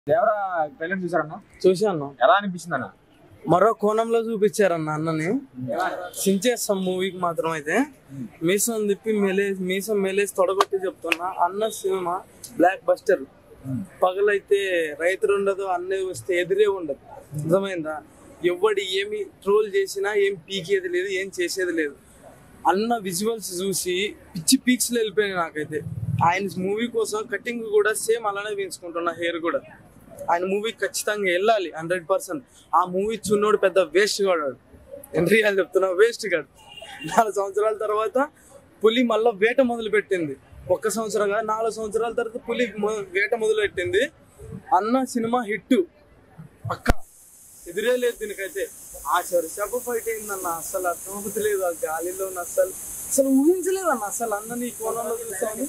Devara trailer చూసారన్న చూశాను ఎలా అనిపించింది అన్న మరో కోణంలో చూపించారన్న అన్నని సించేస్తాం మూవీకి మాత్రం అయితే మీసం తిప్పి మెలే మీసం మెలేసి తొడగొట్టి చెప్తున్నా అన్న సినిమా బ్లాక్ బస్టర్ పగలైతే రైతు ఉండదు అన్నది వస్తే ఎదురే ఉండదు అర్థమైందా ఎవడు ఏమి ట్రోల్ చేసినా ఏం పీకేది లేదు ఏం చేసేది లేదు అన్న విజువల్స్ చూసి పిచ్చి పీక్స్ లో వెళ్ళిపోయినాయి నాకైతే ఆయన మూవీ కోసం కటింగ్ కూడా సేమ్ అలానే పెంచుకుంటున్నా హెయిర్ కూడా ఆయన మూవీ ఖచ్చితంగా వెళ్ళాలి హండ్రెడ్ పర్సెంట్ ఆ మూవీ చూన్నోడు పెద్ద వేస్ట్ గాడు ఎంట్రీ అని చెప్తున్నా వేస్ట్ గాడు నాలుగు సంవత్సరాల తర్వాత పులి మళ్ళీ వేట మొదలు పెట్టింది ఒక్క సంవత్సరం కాదు నాలుగు సంవత్సరాల తర్వాత పులి మొ- వేట మొదలు పెట్టింది అన్న సినిమా హిట్ పక్క ఎదురే లేదు దీనికైతే ఆ చెరసపు ఫైట్ అయిందన్న అసలు అర్థమవుతుంది లేదు ఆ గాలిలో ఉన్న అసలు అసలు ఊహించలేదన్న అసలు అన్న నీ కోణంలో చూసాను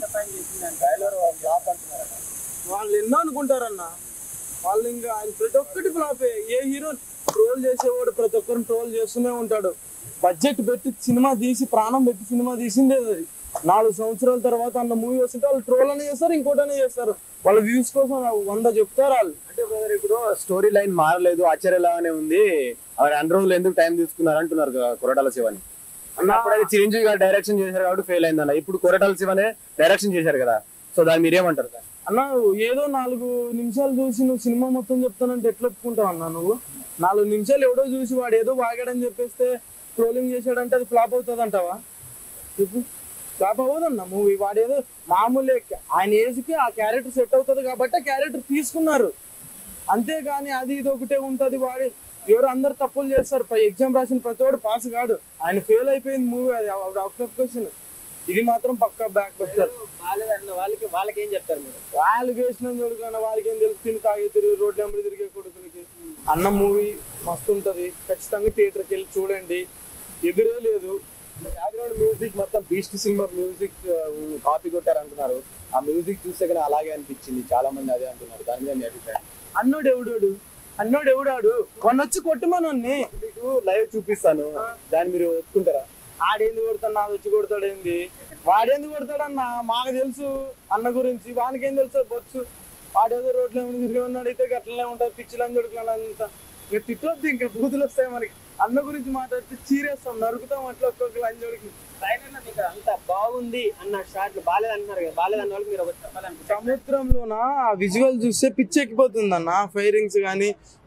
వాళ్ళు ఎన్నో అనుకుంటారన్న వాళ్ళు ఇంకా ఆయన ప్రతి ఒక్కటి ఫ్లాపే ఏ హీరో ట్రోల్ చేసేవాడు ప్రతి ఒక్కరిని ట్రోల్ చేస్తూనే ఉంటాడు బడ్జెట్ పెట్టి సినిమా తీసి ప్రాణం పెట్టి సినిమా తీసిందే అది నాలుగు సంవత్సరాల తర్వాత అన్న మూవీ వస్తుంటే వాళ్ళు ట్రోల్ అనే చేస్తారు ఇంకోటనే చేస్తారు వాళ్ళ వ్యూస్ కోసం వంద చెప్తారు వాళ్ళు అంటే బ్రదర్ ఇప్పుడు స్టోరీ లైన్ మారలేదు ఆశ్చర్యలాగానే ఉంది அவர் అన్ని రోజులు ఎందుకు టైం తీసుకున్నారు అంటున్నారు కదా కొరటాల శివని అన్న అప్పుడైతే చిరంజీవి గారు డైరెక్షన్ చేశారు కాబట్టి ఫెయిల్ అయిందన్న ఇప్పుడు కొరటాల శివనే డైరెక్షన్ చేశారు కదా సో దాన్ని మీరేమంటారు సార్ అన్న ఏదో నాలుగు నిమిషాలు చూసి నువ్వు సినిమా మొత్తం చెప్తానంటే ఎట్లా ఒప్పుకుంటావు అన్న నువ్వు నాలుగు నిమిషాలు ఎవడో చూసి వాడు ఏదో వాగాడని చెప్పేస్తే ట్రోలింగ్ చేశాడంటే అది ఫ్లాప్ అవుతుంది అంటావా చెప్పు ఫ్లాప్ అవ్వదన్న మూవీ వాడేదో మామూలే ఆయన ఏజ్కి ఆ క్యారెక్టర్ సెట్ అవుతుంది కాబట్టి ఆ క్యారెక్టర్ తీసుకున్నారు అంతేగాని అది ఇది ఒకటే ఉంటది వాడి ఎవరు అందరు తప్పులు చేస్తారు పై ఎగ్జామ్ రాసిన ప్రతి వాడు పాస్ కాడు ఆయన ఫెయిల్ అయిపోయింది మూవీ అది అవుట్ ఆఫ్ క్వశ్చన్ ఇది మాత్రం పక్కా బ్యాక్ వస్తారు వాళ్ళకి వాళ్ళకి ఏం చెప్తారు మీరు వాళ్ళు వేసిన కొడుకున్న వాళ్ళకి ఏం తెలుసు తిని తాగి తిరిగి రోడ్లు వెంబడి తిరిగే కొడుకులకి అన్న మూవీ మస్తు ఉంటది ఖచ్చితంగా థియేటర్కి వెళ్ళి చూడండి ఎదురే లేదు బ్యాక్గ్రౌండ్ మ్యూజిక్ మొత్తం బీస్ట్ సినిమా మ్యూజిక్ కాపీ కొట్టారు అంటున్నారు ఆ మ్యూజిక్ చూస్తే కానీ అలాగే అనిపించింది చాలా మంది అదే అంటున్నారు దాని మీద మీ అభిప్రాయం అన్నోడు ఎవడాడు అన్నోడు ఎవడాడు కొనొచ్చి కొట్టమనోన్ని మీకు లైవ్ చూపిస్తాను దాన్ని మీరు ఒప్పుకుంటారా ఆడేంది కొడతాడు నాది వచ్చి కొడతాడు ఏంది వాడేంది కొడతాడన్న మాకు తెలుసు అన్న గురించి వానికేం తెలుసు బొచ్చు వాడేదో రోడ్లో ఏమైనా తిరిగి ఉన్నాడు అయితే గట్లనే ఉంటుంది పిచ్చిలని దొడుకున్నాడు అంత ఇక తిట్టొద్దు ఇంకా బూతులు వస్తాయి మనకి అన్న గురించి మాట్లాడితే చీరేస్తాం నరుకుతాం అట్లా ఒక్కొక్క లంజోడికి ట్రైలర్ లో మీకు అంత బాగుంది అన్న షాట్లు బాగాలేదు అంటున్నారు కదా బాగాలేదు అన్న వాళ్ళకి మీరు ఒకటి చెప్పాలనుకుంటున్నారు సముద్రంలోన ఆ విజువల్ చూస్తే పిచ్చి ఎక్కిపోతుంది అన్న ఫైరింగ్స్ కానీ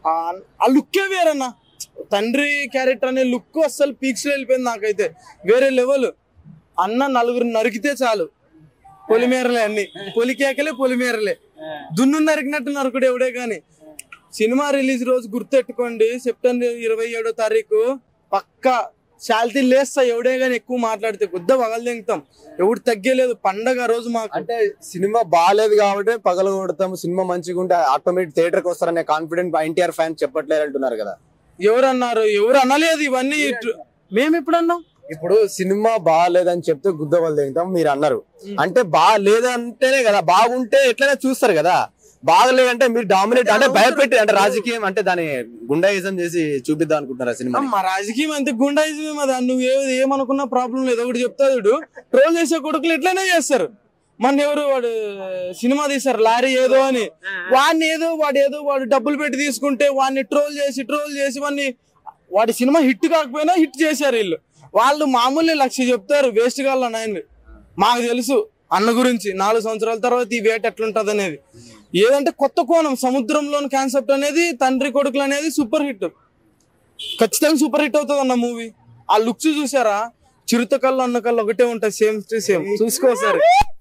ఆ లుక్కే వేరన్న తండ్రి క్యారెక్టర్ అనే లుక్ అస్సలు పీక్స్ లో వెళ్ళిపోయింది నాకైతే వేరే లెవెల్ అన్న నలుగురు నరికితే చాలు పొలిమేరలే అన్ని పొలికేకలే పొలిమేరలే దున్ను నరికినట్టు నరకుడు ఎవడే కానీ సినిమా రిలీజ్ రోజు గుర్తెట్టుకోండి సెప్టెంబర్ ఇరవై ఏడో తారీఖు పక్క శాల్తీ లేస్తా ఎవడే కానీ ఎక్కువ మాట్లాడితే గుద్ద పగలదెంగుతాం ఎవడు తగ్గలేదు పండగ ఆ రోజు మాకు అంటే సినిమా బాగాలేదు కాబట్టి పగల కొడతాం సినిమా మంచిగా ఉంటే ఆటోమేటిక్ థియేటర్ కి వస్తారనే కాన్ఫిడెంట్ ఎన్టీఆర్ ఫ్యాన్స్ చెప్పట్లేదు అంటున్నారు కదా ఎవరు అన్నారు ఎవరు అనలేదు ఇవన్నీ ఇటు- మేము ఎప్పుడు అన్నాం ఇప్పుడు సినిమా బాగాలేదని చెప్తే గుద్దవలు దిగుతాం మీరు అన్నారు అంటే బాగాలేదంటేనే కదా బాగుంటే ఎట్లనే చూస్తారు కదా బాగలేదంటే మీరు డామినేట్ అంటే భయపెట్టి అంటే రాజకీయం అంటే దాని గుండాయిజం చేసి చూపిద్దాం అనుకుంటున్నారు ఆ సినిమా మా రాజకీయం అంతే గుండాయిజమే అది నువ్వు ఏ ఏమనుకున్నా ప్రాబ్లం లేదు ఒకటి చెప్తాడు ట్రోల్ చేసే కొడుకులు ఎట్లనే చేస్తారు మన ఎవరు వాడు సినిమా తీశారు లారీ ఏదో అని వాడిని ఏదో వాడు ఏదో వాడు డబ్బులు పెట్టి తీసుకుంటే వాడిని ట్రోల్ చేసి ట్రోల్ చేసి వాడిని వాడి సినిమా హిట్ కాకపోయినా హిట్ చేశారు వీళ్ళు వాళ్ళు మామూలు లక్ష చెప్తారు వేస్ట్ కాళ్ళ నాయన మాకు తెలుసు అన్న గురించి నాలుగు సంవత్సరాల తర్వాత ఈ వేట ఎట్లుంటది అనేది ఏదంటే కొత్త కోణం సముద్రంలోని కాన్సెప్ట్ అనేది తండ్రి కొడుకులు అనేది సూపర్ హిట్ ఖచ్చితంగా సూపర్ హిట్ అవుతుంది అన్న మూవీ ఆ లుక్స్ చూసారా చిరుత కళ్ళు అన్న కళ్ళు ఒకటే ఉంటాయి సేమ్ టు సేమ్ చూసుకోసారి